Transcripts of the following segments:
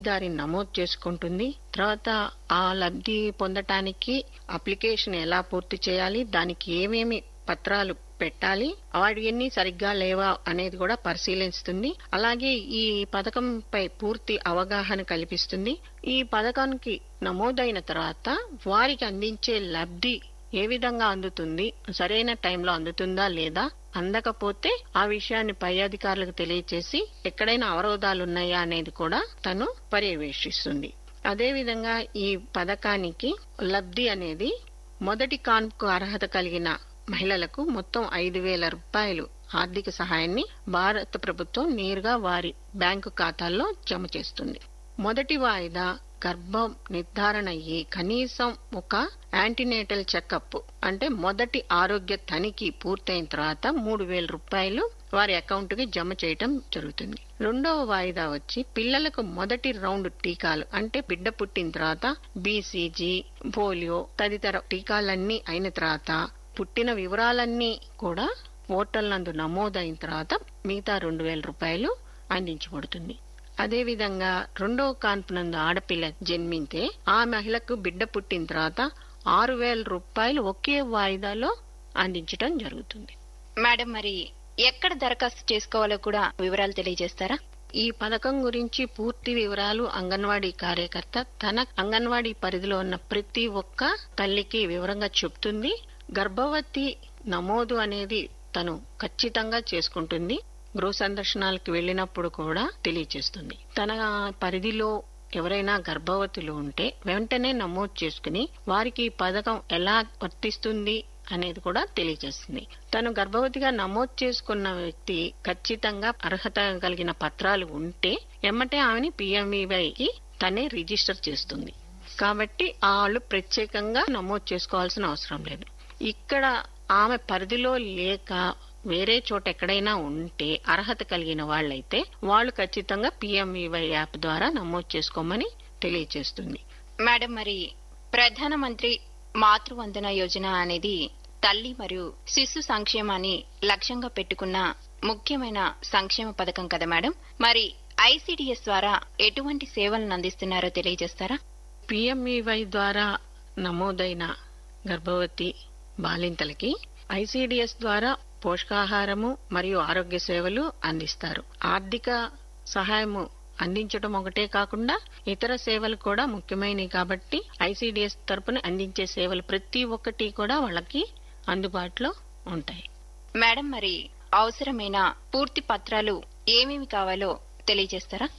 లబ్ధిదారిని నమోదు చేసుకుంటుంది తర్వాత ఆ లబ్ధి పొందటానికి అప్లికేషన్ ఎలా పూర్తి చేయాలి దానికి ఏమేమి పత్రాలు పెట్టాలి వాటిని సరిగ్గా లేవా అనేది కూడా పరిశీలిస్తుంది అలాగే ఈ పథకంపై పూర్తి అవగాహన కల్పిస్తుంది ఈ పథకానికి నమోదైన తర్వాత వారికి అందించే లబ్ధి ఏ విధంగా అందుతుంది సరైన టైంలో అందుతుందా లేదా అందకపోతే ఆ విషయాన్ని పై అధికారులకు తెలియచేసి ఎక్కడైనా అవరోధాలు ఉన్నాయా అనేది కూడా తను పర్యవేక్షిస్తుంది అదేవిధంగా ఈ పథకానికి లబ్ధి అనేది మొదటి కాన్పుకు అర్హత కలిగిన మహిళలకు మొత్తం ఐదు వేల రూపాయలు ఆర్థిక సహాయాన్ని భారత ప్రభుత్వం నేరుగా వారి బ్యాంకు ఖాతాల్లో జమ చేస్తుంది మొదటి వాయిదా గర్భం నిర్ధారణ అయ్యి కనీసం ఒక యాంటీనేటల్ చెకప్ అంటే మొదటి ఆరోగ్య తనిఖీ పూర్తయిన తర్వాత మూడు వేల రూపాయలు వారి అకౌంట్ కి జమ చేయటం జరుగుతుంది రెండవ వాయిదా వచ్చి పిల్లలకు మొదటి రౌండ్ టీకాలు అంటే బిడ్డ పుట్టిన తర్వాత బీసీజీ పోలియో తదితర టీకాలన్నీ అయిన తర్వాత పుట్టిన వివరాలన్నీ కూడా పోర్టల్ నందు నమోదైన తర్వాత మిగతా రెండు వేల రూపాయలు అందించబడుతుంది అదేవిధంగా రెండవ కాన్పు నందు ఆడపిల్ల జన్మింతే ఆ మహిళకు బిడ్డ పుట్టిన తర్వాత ఆరు వేల రూపాయలు ఒకే వాయిదాలో అందించడం జరుగుతుంది మేడం మరి ఎక్కడ దరఖాస్తు చేసుకోవాలో కూడా వివరాలు తెలియజేస్తారా ఈ పథకం గురించి పూర్తి వివరాలు అంగన్వాడీ కార్యకర్త తన అంగన్వాడీ పరిధిలో ఉన్న ప్రతి ఒక్క తల్లికి వివరంగా చెప్తుంది గర్భవతి నమోదు అనేది తను ఖచ్చితంగా చేసుకుంటుంది గృహ సందర్శనాలకు వెళ్ళినప్పుడు కూడా తెలియచేస్తుంది తన పరిధిలో ఎవరైనా గర్భవతులు ఉంటే వెంటనే నమోదు చేసుకుని వారికి ఈ పథకం ఎలా వర్తిస్తుంది అనేది కూడా తెలియజేస్తుంది తను గర్భవతిగా నమోదు చేసుకున్న వ్యక్తి ఖచ్చితంగా అర్హత కలిగిన పత్రాలు ఉంటే ఎమ్మటే ఆమెని పిఎంఈవైకి తనే రిజిస్టర్ చేస్తుంది కాబట్టి వాళ్ళు ప్రత్యేకంగా నమోదు చేసుకోవాల్సిన అవసరం లేదు ఇక్కడ ఆమె పరిధిలో లేక వేరే చోట ఎక్కడైనా ఉంటే అర్హత కలిగిన వాళ్ళైతే వాళ్ళు ఖచ్చితంగా పిఎంఈవై యాప్ ద్వారా నమోదు చేసుకోమని తెలియజేస్తుంది మేడం మరి ప్రధానమంత్రి మాతృవందన యోజన అనేది తల్లి మరియు శిశు సంక్షేమాన్ని లక్ష్యంగా పెట్టుకున్న ముఖ్యమైన సంక్షేమ పథకం కదా మేడం మరి ఐసిడిఎస్ ద్వారా ఎటువంటి సేవలను అందిస్తున్నారో తెలియజేస్తారా పిఎంఈవై ద్వారా నమోదైన గర్భవతి బాలింతలకి ఐసిడిఎస్ ద్వారా పోషకాహారము మరియు ఆరోగ్య సేవలు అందిస్తారు ఆర్థిక సహాయము అందించడం ఒకటే కాకుండా ఇతర సేవలు కూడా ముఖ్యమైనవి కాబట్టి ఐసిడిఎస్ తరపున అందించే సేవలు ప్రతి ఒక్కటి కూడా వాళ్ళకి అందుబాటులో ఉంటాయి మేడం మరి అవసరమైన పూర్తి పత్రాలు ఏమేమి కావాలో తెలియజేస్తారా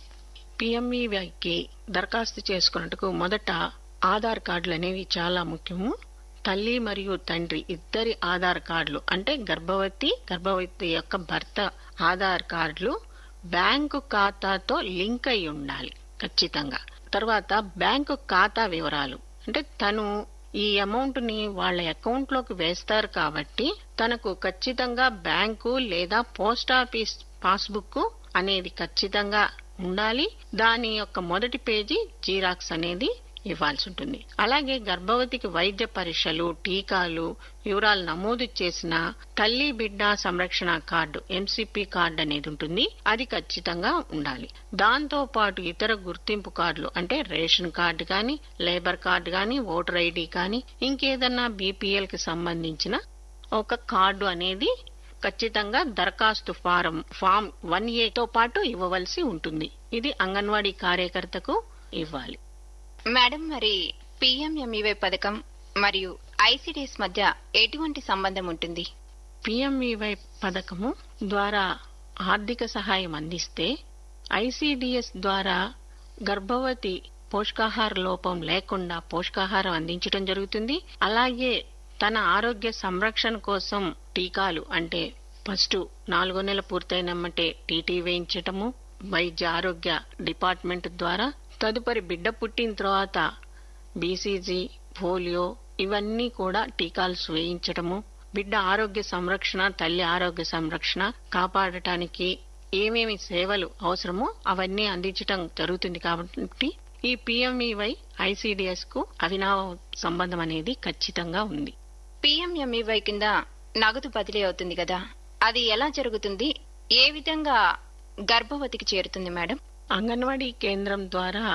పిఎంఈవైకి దరఖాస్తు చేసుకున్నట్టుకు మొదట ఆధార్ కార్డులు అనేవి చాలా ముఖ్యము తల్లి మరియు తండ్రి ఇద్దరి ఆధార్ కార్డులు అంటే గర్భవతి గర్భవతి యొక్క భర్త ఆధార్ కార్డులు బ్యాంకు ఖాతాతో లింక్ అయి ఉండాలి ఖచ్చితంగా తర్వాత బ్యాంకు ఖాతా వివరాలు అంటే తను ఈ అమౌంట్ ని వాళ్ళ అకౌంట్ లోకి వేస్తారు కాబట్టి తనకు ఖచ్చితంగా బ్యాంకు లేదా పోస్ట్ ఆఫీస్ పాస్బుక్ అనేది ఖచ్చితంగా ఉండాలి దాని యొక్క మొదటి పేజీ జీరాక్స్ అనేది ఇవ్వాల్సి ఉంటుంది అలాగే గర్భవతికి వైద్య పరీక్షలు టీకాలు వివరాలు నమోదు చేసిన తల్లి బిడ్డ సంరక్షణ కార్డు ఎంసిపి కార్డు అనేది ఉంటుంది అది ఖచ్చితంగా ఉండాలి దాంతో పాటు ఇతర గుర్తింపు కార్డులు అంటే రేషన్ కార్డు కానీ లేబర్ కార్డు కానీ ఓటర్ ఐడి కానీ ఇంకేదన్నా బీపీఎల్ కి సంబంధించిన ఒక కార్డు అనేది ఖచ్చితంగా దరఖాస్తు ఫారం ఫామ్ వన్ ఏతో పాటు ఇవ్వవలసి ఉంటుంది ఇది అంగన్వాడీ కార్యకర్తకు ఇవ్వాలి మేడం మరి పిఎంఎంఈవై పథకం మరియు ఐసిడిఎస్ మధ్య ఎటువంటి సంబంధం ఉంటుంది పిఎంఈవై పథకము ద్వారా ఆర్థిక సహాయం అందిస్తే ఐసిడిఎస్ ద్వారా గర్భవతి పోషకాహార లోపం లేకుండా పోషకాహారం అందించడం జరుగుతుంది అలాగే తన ఆరోగ్య సంరక్షణ కోసం టీకాలు అంటే ఫస్ట్ నాలుగో నెల పూర్తయినమ్మంటే టీటీ వేయించటము వైద్య ఆరోగ్య డిపార్ట్మెంట్ ద్వారా తదుపరి బిడ్డ పుట్టిన తర్వాత బీసీజీ పోలియో ఇవన్నీ కూడా టీకాలు వేయించటము బిడ్డ ఆరోగ్య సంరక్షణ తల్లి ఆరోగ్య సంరక్షణ కాపాడటానికి ఏమేమి సేవలు అవసరమో అవన్నీ అందించటం జరుగుతుంది కాబట్టి ఈ పిఎంఈవై ఐసిడిఎస్ కు అవినావ సంబంధం అనేది ఖచ్చితంగా ఉంది పిఎంఎంఈవై కింద నగదు బదిలీ అవుతుంది కదా అది ఎలా జరుగుతుంది ఏ విధంగా గర్భవతికి చేరుతుంది మేడం అంగన్వాడీ కేంద్రం ద్వారా